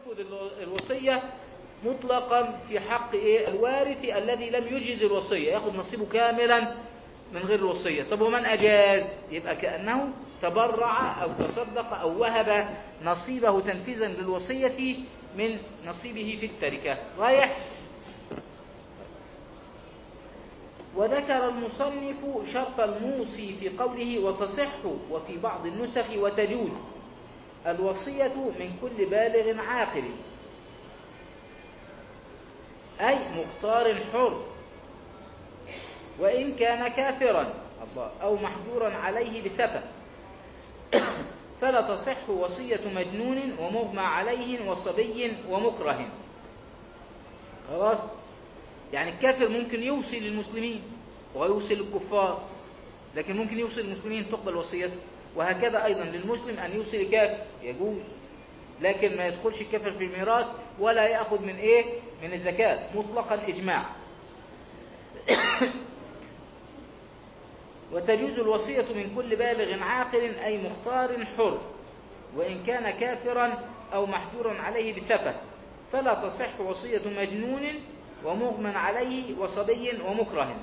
تنفذ الو- الوصية مطلقا في حق إيه الوارث الذي لم يجز الوصية ياخذ نصيبه كاملا من غير الوصية طب ومن أجاز يبقى كأنه تبرع أو تصدق أو وهب نصيبه تنفيذا للوصية من نصيبه في التركة رايح وذكر المصنف شرط الموصي في قوله وتصح وفي بعض النسخ وتجوز الوصية من كل بالغ عاقل أي مختار حر وإن كان كافرا الله أو محجورا عليه بسفة فلا تصح وصية مجنون ومغمى عليه وصبي ومكره خلاص يعني الكافر ممكن يوصي للمسلمين ويوصي للكفار لكن ممكن يوصي للمسلمين تقبل وصيته وهكذا أيضا للمسلم أن يوصي لكافر يجوز لكن ما يدخلش الكافر في الميراث ولا يأخذ من إيه من الزكاة مطلقا إجماع وتجوز الوصية من كل بالغ عاقل أي مختار حر وإن كان كافرا أو محجورا عليه بسفة فلا تصح وصية مجنون ومغمى عليه وصبي ومكره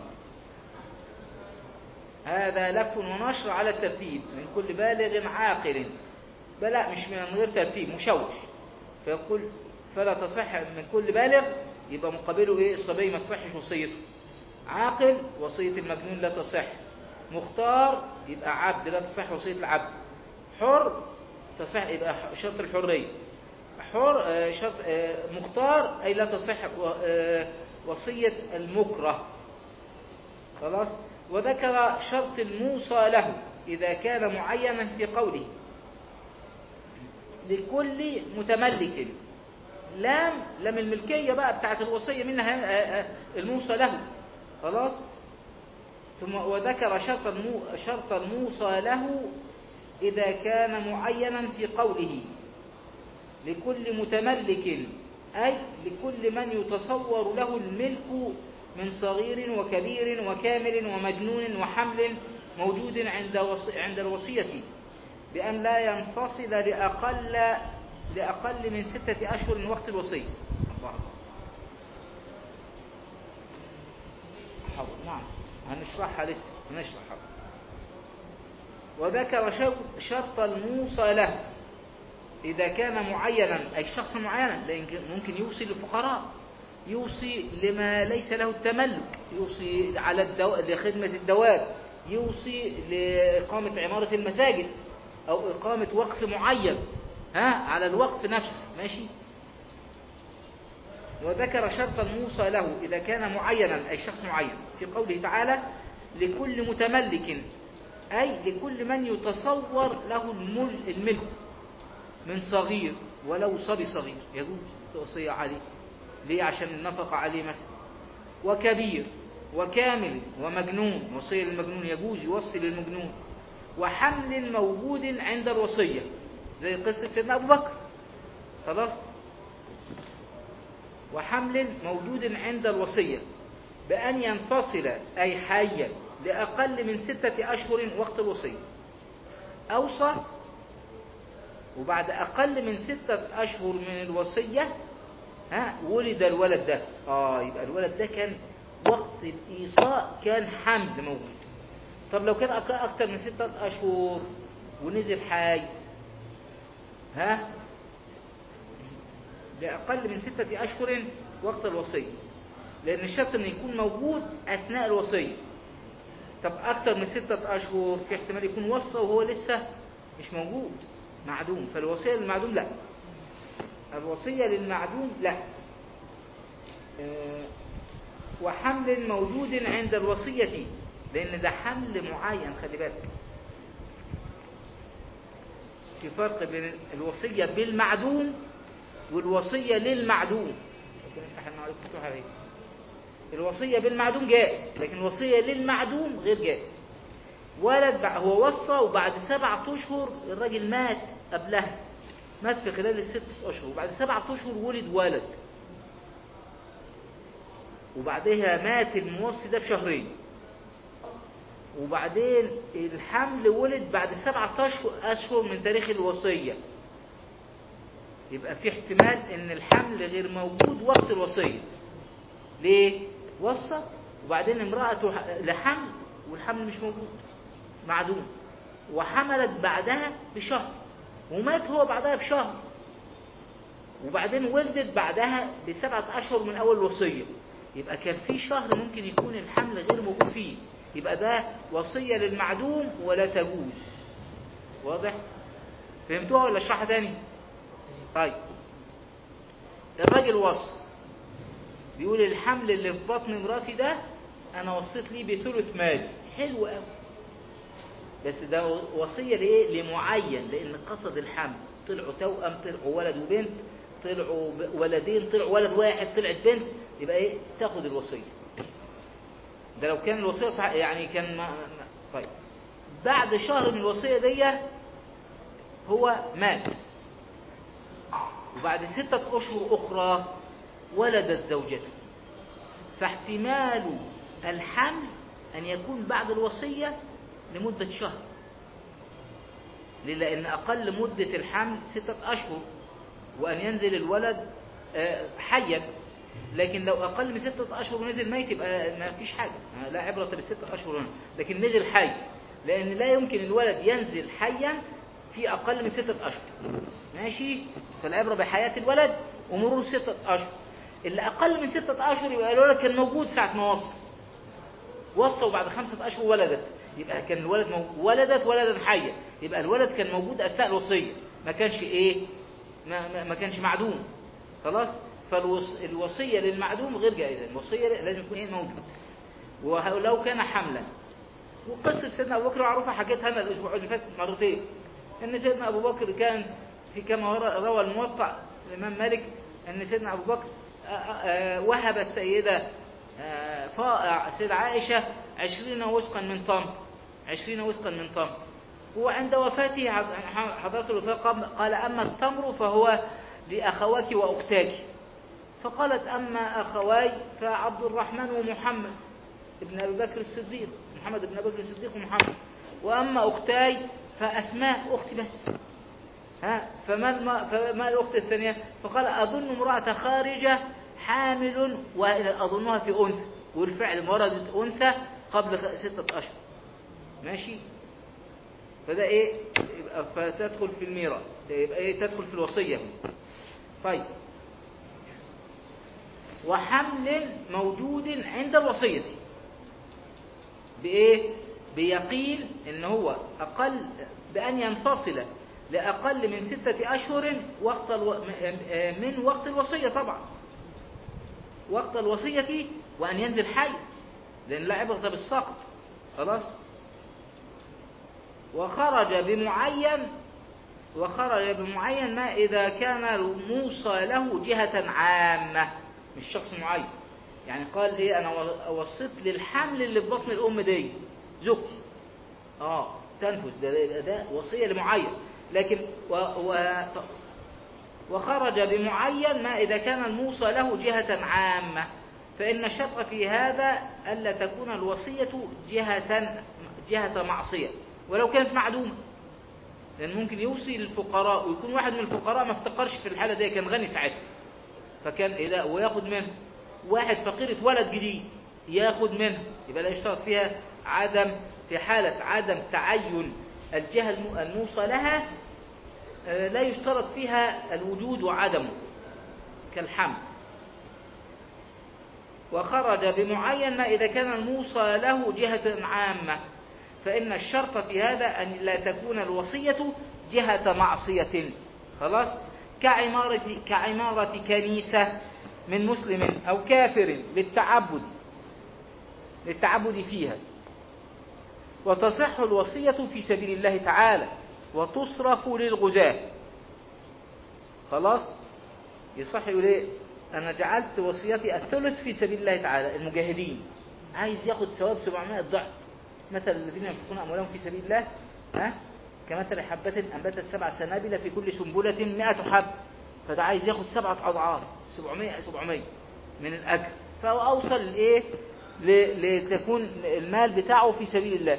هذا لف ونشر على الترتيب من كل بالغ عاقل بلا مش من غير ترتيب مشوش فيقول فلا تصح من كل بالغ يبقى مقابله ايه الصبي ما تصحش وصيته عاقل وصية المجنون لا تصح مختار يبقى عبد لا تصح وصية العبد حر تصح يبقى شرط الحرية حر آه، شرط آه، مختار أي لا تصح و- آه، وصية المكره خلاص وذكر شرط الموصى له إذا كان معينا في قوله لكل متملك لام لام الملكية بقى بتاعت الوصية منها آه، آه، الموصى له خلاص ثم وذكر شرط المو شرط الموصى له إذا كان معينا في قوله لكل متملك أي لكل من يتصور له الملك من صغير وكبير وكامل ومجنون وحمل موجود عند وص... عند الوصية بأن لا ينفصل لأقل لأقل من ستة أشهر من وقت الوصية الله حاضر نعم هنشرحها لسه هنشرحها وذكر شرط- شرط الموصى له إذا كان معينا أي شخص معينا لأن ممكن يوصي للفقراء يوصي لما ليس له التملك يوصي على الدو... لخدمة الدواب يوصي لإقامة عمارة المساجد أو إقامة وقف معين ها على الوقف نفسه ماشي وذكر شرط الموصى له إذا كان معينا أي شخص معين في قوله تعالى لكل متملك أي لكل من يتصور له المل- الملك من صغير ولو صبي صغير يجوز توصية عليه ليه عشان النفقة عليه مثلا وكبير وكامل ومجنون وصية للمجنون يجوز يوصي للمجنون وحمل موجود عند الوصية زي قصة سيدنا أبو بكر خلاص وحمل موجود عند الوصية بأن ينفصل أي حيا لأقل من ستة أشهر وقت الوصية أوصى وبعد أقل من ستة أشهر من الوصية ها ولد الولد ده آه يبقى الولد ده كان وقت الإيصاء كان حمل موجود طب لو كان أك- أكتر من ستة أشهر ونزل حي ها بأقل من ستة أشهر وقت الوصية لأن الشرط أن يكون موجود أثناء الوصية طب أكتر من ستة أشهر في احتمال يكون وصى وهو لسه مش موجود معدوم فالوصية للمعدوم لا الوصية للمعدوم لا آه، وحمل موجود عند الوصية لأن ده حمل معين خلي بالك في فرق بين الوصية بالمعدوم والوصية للمعدوم ربنا يفتح لنا عليكم فتوح عليكم الوصية بالمعدوم جائز لكن الوصية للمعدوم غير جائز ولد بع- هو وصى وبعد سبعة أشهر الراجل مات قبلها مات في خلال الست أشهر وبعد سبعة أشهر ولد ولد وبعدها مات الموصي ده بشهرين وبعدين الحمل ولد بعد سبعة أشهر- أشهر من تاريخ الوصية يبقى في احتمال ان الحمل غير موجود وقت الوصية ليه وصى وبعدين امرأته لحمل والحمل مش موجود معدوم وحملت بعدها بشهر ومات هو بعدها بشهر وبعدين ولدت بعدها بسبعة أشهر من أول وصية يبقى كان في شهر ممكن يكون الحمل غير موجود فيه يبقى ده وصية للمعدوم ولا تجوز واضح فهمتوها ولا اشرحها تاني طيب الراجل وصى بيقول الحمل اللي في بطن مراتي ده انا وصيت ليه بثلث مالي حلو قوي بس ده وصية لإيه؟ لمعين لأن قصد الحمل طلعوا توأم طلعوا ولد وبنت طلعوا ولدين طلعوا ولد واحد طلعت بنت يبقى إيه؟ تاخد الوصية ده لو كان الوصية صح يعني كان ما ما طيب بعد شهر من الوصية دي هو مات وبعد ستة أشهر أخرى ولدت زوجته فاحتمال الحمل أن يكون بعد الوصية لمدة شهر ليه؟ لأن أقل مدة الحمل ستة أشهر وأن ينزل الولد حيا لكن لو أقل من ستة أشهر ونزل ميت يبقى ما فيش حاجة لا عبرة بالستة أشهر هنا لكن نزل حي لأن لا يمكن الولد ينزل حيا في أقل من ستة أشهر ماشي فالعبرة بحياة الولد ومرور ستة أشهر اللي أقل من ستة أشهر يبقى الولد كان موجود ساعة ما وصل وصى وبعد خمسة أشهر ولدت يبقى كان الولد مو... ولدت ولدا حيا يبقى الولد كان موجود أثناء الوصية ما كانش إيه ما, ما, ما كانش معدوم خلاص فالوصية للمعدوم غير جائزة الوصية لازم يكون إيه موجود ولو كان حملا وقصة سيدنا أبو بكر معروفة حكيتها أنا الأسبوع اللي فات مرتين أن سيدنا أبو بكر كان في كما روى الموطأ الإمام مالك أن سيدنا أبو بكر وهب السيدة سيدة عائشة عشرين وسقا من تمر عشرين وسقا من تمر وعند وفاته حضرت الوفاة قال أما التمر فهو لأخواك وأختاك فقالت أما أخواي فعبد الرحمن ومحمد ابن أبي بكر الصديق محمد بن أبي بكر الصديق ومحمد وأما أختاي فأسماء أختي بس ها فما فما الأخت الثانية فقال أظن امرأة خارجة حامل وأظنها في أنثى والفعل وردت أنثى قبل ستة أشهر ماشي فده إيه يبقى فتدخل في الميراث يبقى إيه تدخل في الوصية طيب وحمل موجود عند الوصية بإيه بيقين إن هو أقل بأن ينفصل لأقل من ستة أشهر وقت الو... من وقت الوصية طبعا وقت الوصية وأن ينزل حي لأن لا عبرة بالسقط خلاص وخرج بمعين وخرج بمعين ما إذا كان الموصى له جهة عامة مش شخص معين يعني قال إيه أنا وصيت للحمل اللي في بطن الأم دي زوجتي آه تنفذ ده, ده وصية لمعين لكن و و وخرج بمعين ما إذا كان الموصى له جهة عامة فإن الشرط في هذا ألا تكون الوصية جهة جهة معصية ولو كانت معدومة لأن ممكن يوصي للفقراء ويكون واحد من الفقراء ما افتقرش في الحالة دي كان غني ساعتها فكان إذا وياخد منه واحد فقير اتولد جديد ياخد منه يبقى لا يشترط فيها عدم في حالة عدم تعين الجهة الموصى لها لا يشترط فيها الوجود وعدمه كالحمل وخرج بمعين ما إذا كان الموصى له جهة عامة فإن الشرط في هذا أن لا تكون الوصية جهة معصية خلاص كعمارة, كعمارة كنيسة من مسلم أو كافر للتعبد للتعبد فيها وتصح الوصية في سبيل الله تعالى وتصرف للغزاة خلاص يصح يقول ايه انا جعلت وصيتي الثلث في سبيل الله تعالى المجاهدين عايز ياخد ثواب 700 ضعف مثل الذين ينفقون اموالهم في سبيل الله ها كمثل حبة انبتت سبع سنابل في كل سنبلة 100 حب فده عايز ياخد سبعة اضعاف 700 700 من الاجر فهو اوصل لايه لتكون المال بتاعه في سبيل الله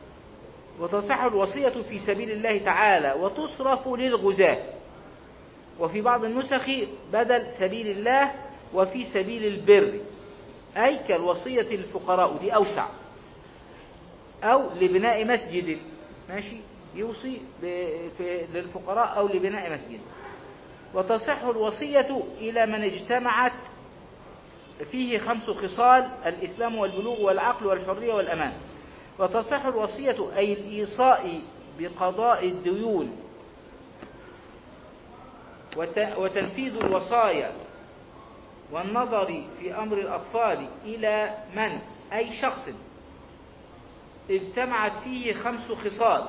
وتصح الوصية في سبيل الله تعالى وتصرف للغزاة وفي بعض النسخ بدل سبيل الله وفي سبيل البر أي كالوصية للفقراء ودي أوسع أو لبناء مسجد ماشي يوصي ب- في- للفقراء أو لبناء مسجد وتصح الوصية إلى من اجتمعت فيه خمس خصال الإسلام والبلوغ والعقل والحرية والأمان وتصح الوصية أي الإيصاء بقضاء الديون وت- وتنفيذ الوصايا والنظر في أمر الأطفال إلى من أي شخص اجتمعت فيه خمس خصال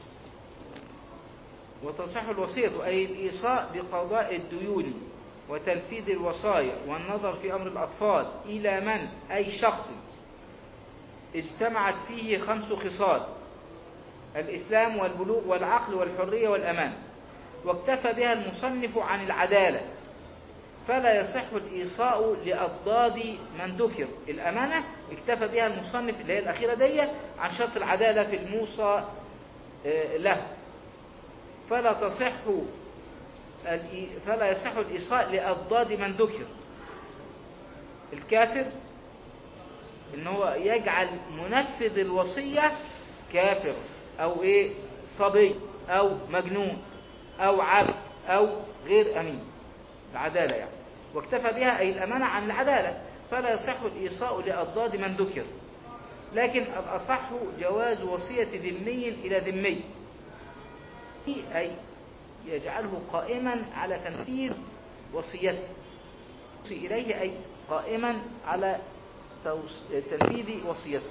وتصح الوصية أي الإيصاء بقضاء الديون وتنفيذ الوصايا والنظر في أمر الأطفال إلى من أي شخص اجتمعت فيه خمس خصال الإسلام والبلوغ والعقل والحرية والأمان واكتفى بها المصنف عن العدالة فلا يصح الإيصاء لأضداد من ذكر الأمانة اكتفى بها المصنف اللي هي الأخيرة دي عن شرط العدالة في الموصى آه، له فلا تصح الإي- فلا يصح الإيصاء لأضداد من ذكر الكافر ان هو يجعل منفذ الوصية كافر او ايه صبي او مجنون او عبد او غير امين العدالة يعني واكتفى بها اي الامانة عن العدالة فلا يصح الايصاء لاضداد من ذكر لكن الاصح جواز وصية ذمي الى ذمي اي يجعله قائما على تنفيذ وصيته يوصي اليه اي قائما على توص- تنفيذ وصيته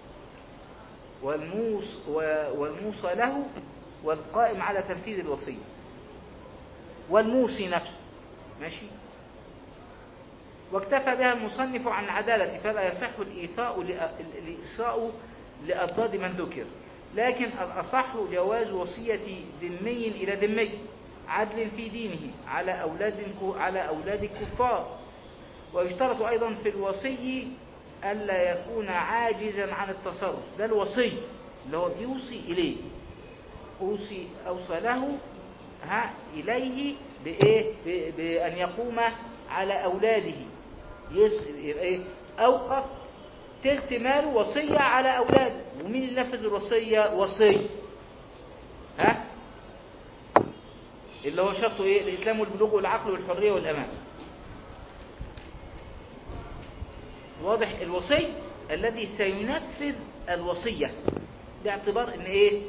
والموص و- والموصى له والقائم على تنفيذ الوصية والموصي نفسه ماشي واكتفى بها المصنف عن العدالة فلا يصح الإيثاء لأ- الإيصاء لأضداد من ذكر لكن الأصح جواز وصية ذمي إلى ذمي عدل في دينه على أولاد على أولاد الكفار ويشترط أيضا في الوصي ألا يكون عاجزا عن التصرف ده الوصي اللي هو بيوصي إليه أوصي أوصى له ها إليه بإيه ب- بأن يقوم على أولاده يس يبقى إيه أوقف تلت ماله وصية على أولاده ومين اللي نفذ الوصية وصي ها اللي هو شرطه إيه الإسلام والبلوغ والعقل والحرية والأمان واضح الوصي الذي سينفذ الوصية باعتبار ان ايه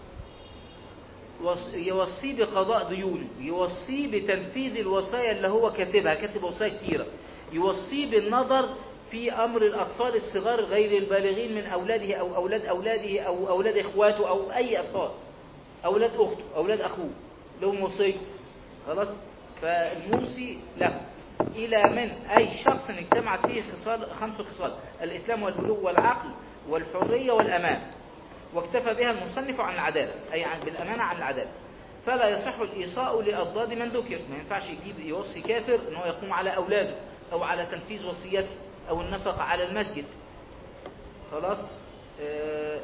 وص- يوصيه بقضاء ديونه يوصيه بتنفيذ الوصايا اللي هو كاتبها كاتب وصايا كتيرة يوصيه بالنظر في أمر الأطفال الصغار غير البالغين من أولاده أو أولاد أولاده أو أولاد إخواته أو أي أطفال أولاد أخته أولاد أخوه لهم وصية خلاص فالموصي له إلى من أي شخص اجتمعت فيه خصال خمس خصال الإسلام والبلوغ والعقل والحرية والأمان واكتفى بها المصنف عن العدالة أي عن بالأمانة عن العدالة فلا يصح الإيصاء لأضداد من ذكر ما ينفعش يجيب يوصي كافر أنه يقوم على أولاده أو على تنفيذ وصيته أو النفقة على المسجد خلاص آه،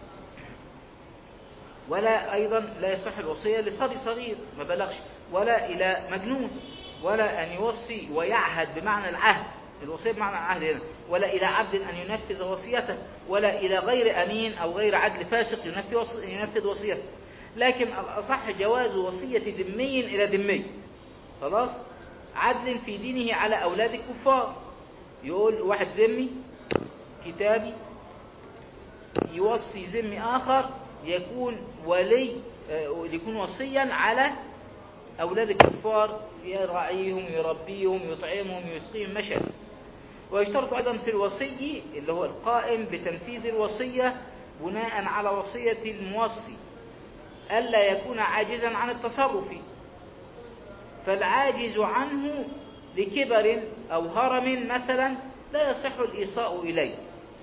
ولا أيضا لا يصح الوصية لصبي صغير ما بلغش ولا إلى مجنون ولا أن يوصي ويعهد بمعنى العهد الوصية بمعنى العهد هنا ولا إلى عبد أن ينفذ وصيته ولا إلى غير أمين أو غير عدل فاسق ينفذ وص- ينفذ وصيته لكن الأصح جواز وصية ذمي إلى ذمي خلاص عدل في دينه على أولاد الكفار يقول واحد ذمي كتابي يوصي ذمي آخر يكون ولي آه، يكون وصيا على أولاد الكفار يرعيهم يربيهم يطعمهم يسقيهم مشهد ويشترط أيضا في الوصي اللي هو القائم بتنفيذ الوصية بناء على وصية الموصي ألا يكون عاجزا عن التصرف فالعاجز عنه لكبر أو هرم مثلا لا يصح الإيصاء إليه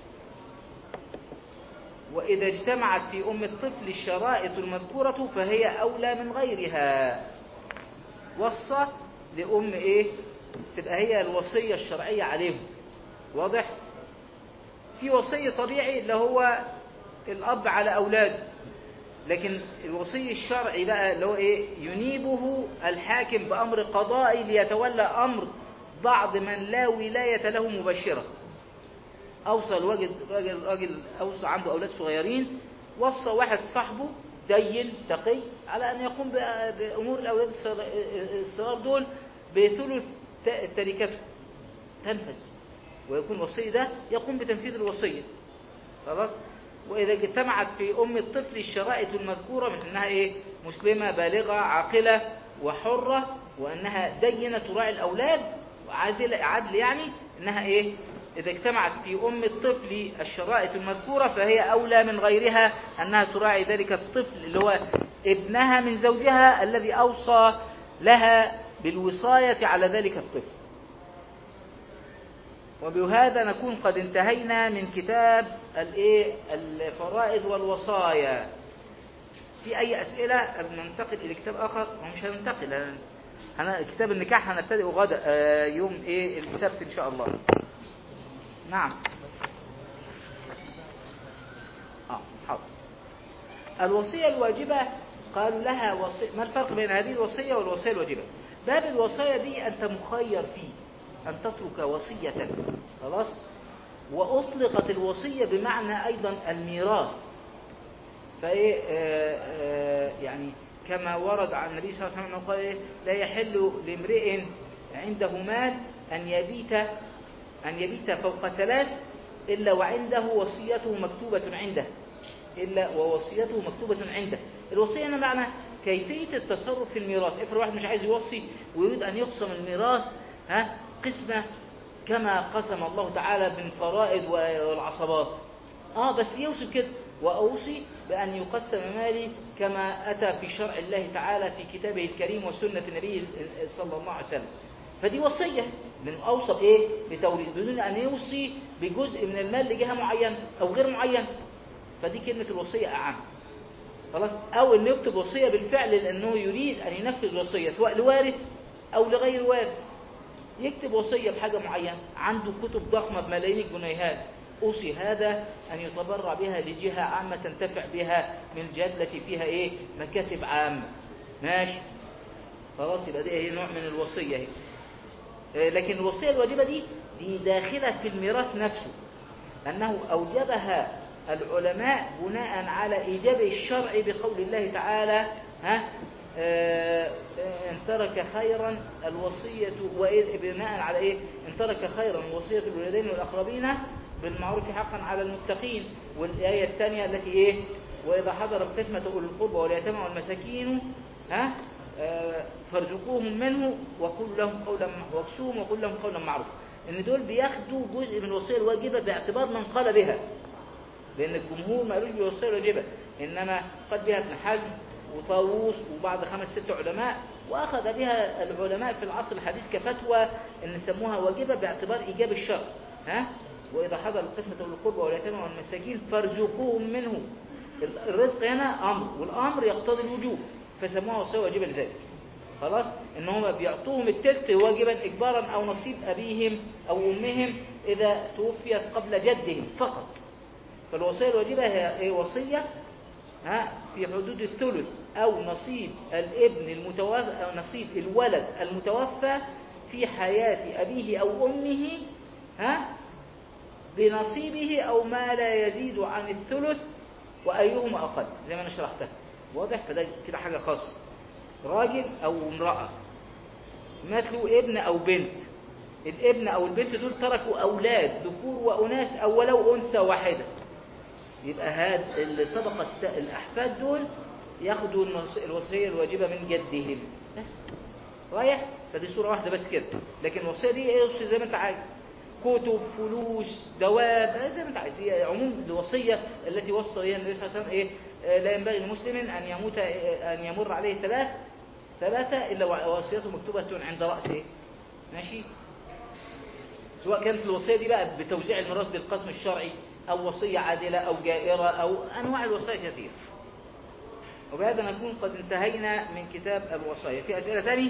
وإذا اجتمعت في أم الطفل الشرائط المذكورة فهي أولى من غيرها وصى لأم إيه تبقى هي الوصية الشرعية عليهم واضح في وصية طبيعي اللي هو الأب على أولاده لكن الوصي الشرعي بقى اللي هو ايه ينيبه الحاكم بامر قضائي ليتولى امر بعض من لا ولايه له مباشره اوصى الراجل راجل راجل اوصى عنده اولاد صغيرين وصى واحد صاحبه دين تقي على ان يقوم بأ- بامور الاولاد الصغ- الصغار دول بثلث ت- تركته تنفذ ويكون الوصي ده يقوم بتنفيذ الوصيه خلاص واذا اجتمعت في ام الطفل الشرائط المذكوره من انها ايه مسلمه بالغه عاقله وحره وانها دينه تراعي الاولاد وعادل عدل يعني انها ايه اذا اجتمعت في ام الطفل الشرائط المذكوره فهي اولى من غيرها انها تراعي ذلك الطفل اللي هو ابنها من زوجها الذي اوصى لها بالوصايه على ذلك الطفل وبهذا نكون قد انتهينا من كتاب الايه الفرائض والوصايا في اي اسئله قبل ما ننتقل الى كتاب اخر هو مش هننتقل هن- هن... كتاب النكاح هنبتدئ غدا آه، يوم ايه السبت ان شاء الله نعم اه حاضر الوصيه الواجبه قالوا لها وصية ما الفرق بين هذه الوصيه والوصيه الواجبه باب الوصيه دي انت مخير فيه أن تترك وصية خلاص وأطلقت الوصية بمعنى أيضا الميراث فإيه آه آه يعني كما ورد عن النبي صلى الله عليه وسلم أنه قال إيه لا يحل لامرئ عنده مال أن يبيت أن يبيت فوق ثلاث إلا وعنده وصيته مكتوبة عنده إلا ووصيته مكتوبة عنده الوصية هنا معنى كيفية التصرف في الميراث افرض واحد مش عايز يوصي ويريد أن يقسم الميراث ها قسمة كما قسم الله تعالى بالفرائض والعصبات اه بس يوصي كده وأوصي بأن يقسم مالي كما أتى في شرع الله تعالى في كتابه الكريم وسنة النبي صلى الله عليه وسلم فدي وصية من أوصى إيه بتوريث بدون أن يوصي بجزء من المال لجهة معينة أو غير معينة فدي كلمة الوصية أعم خلاص أو إنه يكتب وصية بالفعل لأنه يريد أن ينفذ وصية سواء لوارث أو لغير وارث يكتب وصية بحاجة معينة عنده كتب ضخمة بملايين الجنيهات أوصي هذا أن يتبرع بها لجهة عامة تنتفع بها من الجهات التي فيها إيه مكاتب عامة ماشي خلاص يبقى دي نوع من الوصية هي. لكن الوصية الواجبة دي دي داخلة في الميراث نفسه أنه أوجبها العلماء بناء على إيجاب الشرع بقول الله تعالى ها إن ترك خيرا الوصية بناء على إيه إن ترك خيرا الوصية الوالدين والأقربين بالمعروف حقا على المتقين والآية الثانية التي إيه وإذا حضر القسمة أولي القربى واليتامى والمساكين ها فارزقوهم منه وقولوا لهم قولا واكسوهم وقول لهم قولا معروفا ان دول بياخدوا جزء من الوصيه الواجبه باعتبار من قال بها لان الجمهور ما قالوش بالوصيه الواجبه انما قال بها ابن حزم وطاووس وبعض خمس ست علماء واخذ بها العلماء في العصر الحديث كفتوى ان سموها واجبه باعتبار ايجاب الشرع ها واذا حضر القسمه اولي القربى واليتامى والمساكين فارزقوهم منه الرزق هنا امر والامر يقتضي الوجوب فسموها وصيه واجبه لذلك خلاص ان هم بيعطوهم التلت واجبا اجبارا او نصيب ابيهم او امهم اذا توفيت قبل جدهم فقط فالوصيه الواجبه هي وصيه ها في حدود الثلث او نصيب الابن المتوفى او نصيب الولد المتوفى في حياه ابيه او امه ها بنصيبه او ما لا يزيد عن الثلث وايهما اقل زي ما انا شرحتها واضح فده كده حاجه خاصه راجل او امرأة مات له ابن او بنت الابن او البنت دول تركوا اولاد ذكور واناث او ولو انثى واحدة يبقى هاد الطبقة الاحفاد دول ياخدوا الوصية الواجبة من جدهم بس رايح فدي صورة واحدة بس كده لكن الوصية دي ايه زي ما انت عايز كتب فلوس دواب زي ما انت عايز هي عموم الوصية التي وصى بها النبي صلى الله عليه وسلم ايه لا ينبغي لمسلم أن يموت أن يمر عليه ثلاث ثلاثة إلا وصيته مكتوبة عند رأسه ماشي سواء كانت الوصية دي بقى بتوزيع الميراث بالقسم الشرعي أو وصية عادلة أو جائرة أو أنواع الوصايا كثير وبهذا نكون قد انتهينا من كتاب الوصايا في أسئلة ثانية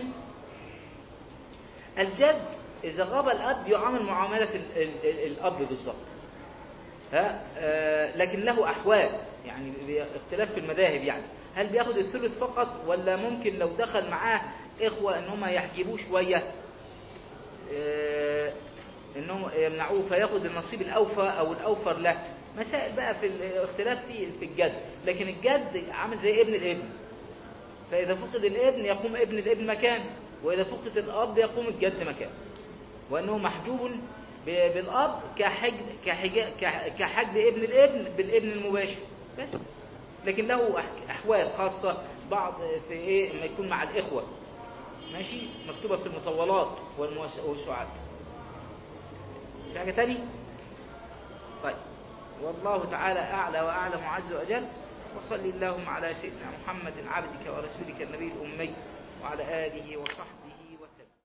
الجد إذا غاب الأب يعامل معاملة ال ال ال الأب بالضبط ها آه، لكن له أحوال يعني بي- اختلاف في المذاهب يعني هل بياخد الثلث فقط ولا ممكن لو دخل معاه إخوة إن هم يحجبوه شوية آه، إنهم يمنعوه فياخد النصيب الأوفى أو الأوفر له مسائل بقى في الاختلاف في في الجد لكن الجد عامل زي ابن الابن فإذا فقد الابن يقوم ابن الابن مكانه وإذا فقد الأب يقوم الجد مكانه وأنه محجوب ب- بالأب كحج كحج كح- كحجب ابن الابن بالابن المباشر بس لكن له أح- أحوال خاصة بعض في إيه لما يكون مع الإخوة ماشي مكتوبة في المطولات والموسوعات في حاجة تاني طيب والله تعالى أعلى وأعلم عز وجل وصل اللهم على سيدنا محمد عبدك ورسولك النبي الأمي وعلى آله وصحبه